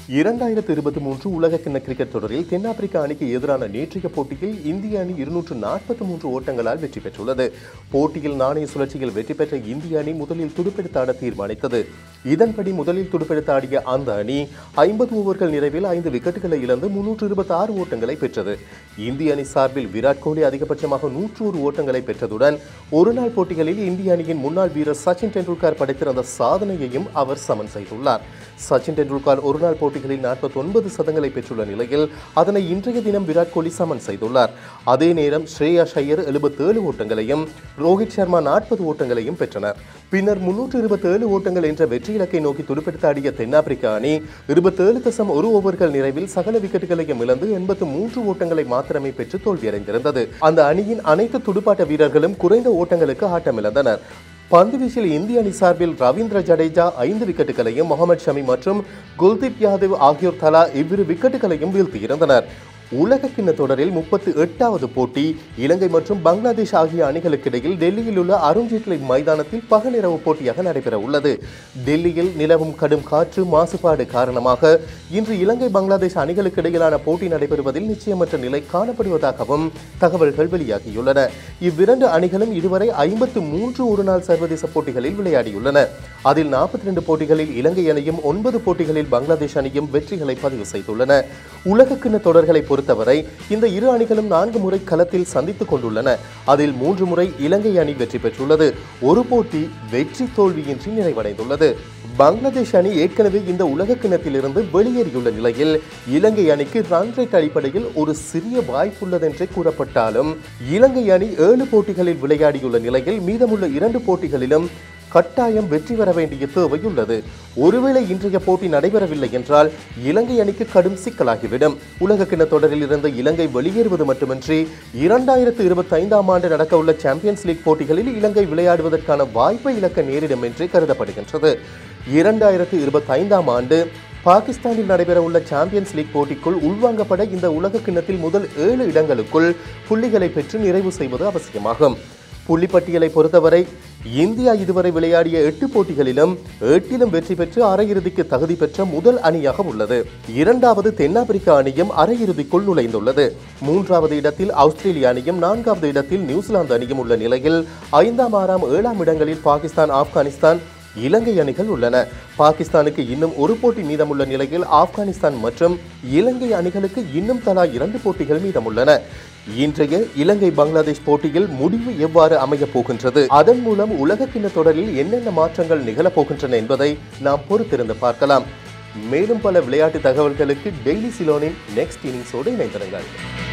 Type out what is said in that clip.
இரண்டாயிரத்து இருபத்தி மூன்று உலகக்கிண்ண கிரிக்கெட் தொடரில் தென்னாப்பிரிக்க அணிக்கு எதிரான நேற்றைய போட்டியில் இந்திய அணி இருநூற்று நாற்பத்தி மூன்று ஓட்டங்களால் வெற்றி பெற்றுள்ளது போட்டியில் நாணய சுழற்சியில் வெற்றி பெற்ற இந்திய அணி முதலில் துடுப்பெடுத்து ஆட தீர்மானித்தது இதன்படி முதலில் துடுப்பெடுத்து ஆடிய அந்த அணி ஐம்பது ஓவர்கள் நிறைவில் ஐந்து விக்கெட்டுகளை இழந்து முன்னூற்று இருபத்தி ஆறு ஓட்டங்களை பெற்றது இந்திய அணி சார்பில் விராட் கோலி அதிகபட்சமாக நூற்று ஒரு ஓட்டங்களை பெற்றதுடன் ஒருநாள் போட்டிகளில் இந்திய அணியின் முன்னாள் வீரர் சச்சின் டெண்டுல்கர் படைத்திருந்த சாதனையையும் அவர் சமன் செய்துள்ளார் சச்சின் டெண்டுல்கர் ஒருநாள் போட்டிகளில் நாற்பத்தி ஒன்பது சதங்களை பெற்றுள்ள நிலையில் அதனை இன்றைய தினம் விராட் கோலி சமன் செய்துள்ளார் அதே நேரம் ஸ்ரேயா ஷையர் எழுபத்தேழு ஓட்டங்களையும் ரோஹித் சர்மா நாற்பது ஓட்டங்களையும் பெற்றனர் பின்னர் முன்னூற்று இருபத்தேழு ஓட்டங்கள் என்ற வெற்றி இலக்கை நோக்கி துடுப்பெடுத்து ஆடிய தென்னாப்பிரிக்க அணி இருபத்தேழு தசம் ஒரு ஓவர்கள் நிறைவில் சகல விக்கெட்டுகளையும் இழந்து எண்பத்து மூன்று ஓட்டங்களை மாத்திரமே பெற்று தோல்வியடைந்திருந்தது அந்த அணியின் அனைத்து துடுப்பாட்ட வீரர்களும் குறைந்த ஓட்டங்களுக்கு ஆட்டமிழந்தனர் பந்து வீச்சில் இந்திய அணி சார்பில் ரவீந்திர ஜடேஜா ஐந்து விக்கெட்டுகளையும் முகமது ஷமி மற்றும் குல்தீப் யாதவ் ஆகியோர் தலா இவ்விரு விக்கெட்டுகளையும் வீழ்த்தியிருந்தனர் உலக கிண்ண தொடரில் முப்பத்தி எட்டாவது போட்டி இலங்கை மற்றும் பங்களாதேஷ் ஆகிய அணிகளுக்கு இடையில் டெல்லியில் உள்ள அருண்ஜேட்லி மைதானத்தில் பகலிரவு போட்டியாக நடைபெற உள்ளது டெல்லியில் நிலவும் கடும் காற்று மாசுபாடு காரணமாக இன்று இலங்கை பங்களாதேஷ் அணிகளுக்கு இடையிலான போட்டி நடைபெறுவதில் நிச்சயமற்ற நிலை காணப்படுவதாகவும் தகவல்கள் வெளியாகியுள்ளன இவ்விரண்டு அணிகளும் இதுவரை ஐம்பத்து மூன்று ஒருநாள் சர்வதேச போட்டிகளில் விளையாடியுள்ளன அதில் நாற்பத்தி ரெண்டு போட்டிகளில் இலங்கை அணியும் ஒன்பது போட்டிகளில் பங்களாதேஷ் அணியும் வெற்றிகளை பதிவு செய்துள்ளன உலகக்கிண்ண தொடர்களை பொறுத்தவரை இந்த இரு அணிகளும் நான்கு முறை களத்தில் சந்தித்துக் கொண்டுள்ளன அதில் மூன்று முறை இலங்கை அணி வெற்றி பெற்றுள்ளது ஒரு போட்டி வெற்றி தோல்வியின்றி நிறைவடைந்துள்ளது பங்களாதேஷ் அணி ஏற்கனவே இந்த உலக கிண்ணத்திலிருந்து வெளியேறியுள்ள நிலையில் இலங்கை அணிக்கு ரன் ரேட் அடிப்படையில் ஒரு சிறிய வாய்ப்புள்ளதென்றே கூறப்பட்டாலும் இலங்கை அணி ஏழு போட்டிகளில் விளையாடியுள்ள நிலையில் மீதமுள்ள இரண்டு போட்டிகளிலும் கட்டாயம் வெற்றி பெற வேண்டிய தேவை உள்ளது ஒருவேளை இன்றைய போட்டி நடைபெறவில்லை என்றால் இலங்கை அணிக்கு கடும் சிக்கலாகிவிடும் உலக கிண்ண தொடரில் இருந்து இலங்கை வெளியேறுவது மட்டுமின்றி இரண்டாயிரத்து இருபத்தி ஐந்தாம் ஆண்டு நடக்கவுள்ள சாம்பியன்ஸ் லீக் போட்டிகளில் இலங்கை விளையாடுவதற்கான வாய்ப்பை இழக்க நேரிடும் என்றே கருதப்படுகின்றது இரண்டாயிரத்து இருபத்தி ஐந்தாம் ஆண்டு பாகிஸ்தானில் நடைபெறவுள்ள சாம்பியன்ஸ் லீக் போட்டிக்குள் உள்வாங்கப்பட இந்த உலக கிண்ணத்தில் முதல் ஏழு இடங்களுக்குள் புள்ளிகளை பெற்று நிறைவு செய்வது அவசியமாகும் புள்ளிப்பட்டியலை பொறுத்தவரை இந்தியா இதுவரை விளையாடிய எட்டு போட்டிகளிலும் எட்டிலும் வெற்றி பெற்று அரையிறுதிக்கு தகுதி பெற்ற முதல் அணியாக உள்ளது இரண்டாவது தென்னாப்பிரிக்க அணியும் அரையிறுதிக்குள் நுழைந்துள்ளது மூன்றாவது இடத்தில் ஆஸ்திரேலிய அணியும் நான்காவது இடத்தில் நியூசிலாந்து அணியும் உள்ள நிலையில் ஐந்தாம் ஆறாம் ஏழாம் இடங்களில் பாகிஸ்தான் ஆப்கானிஸ்தான் இலங்கை அணிகள் உள்ளன பாகிஸ்தானுக்கு இன்னும் ஒரு போட்டி மீதமுள்ள நிலையில் ஆப்கானிஸ்தான் மற்றும் இலங்கை அணிகளுக்கு இன்னும் தலா இரண்டு போட்டிகள் மீதமுள்ளன இன்றைய இலங்கை பங்களாதேஷ் போட்டியில் முடிவு எவ்வாறு அமையப் போகின்றது அதன் மூலம் உலக கிண்ண தொடரில் என்னென்ன மாற்றங்கள் நிகழப் போகின்றன என்பதை நாம் பொறுத்திருந்து பார்க்கலாம் மேலும் பல விளையாட்டு தகவல்களுக்கு டெய்லி சிலோனின் நெக்ஸ்ட் இன்னிங்ஸோடு இணைந்திருங்கள்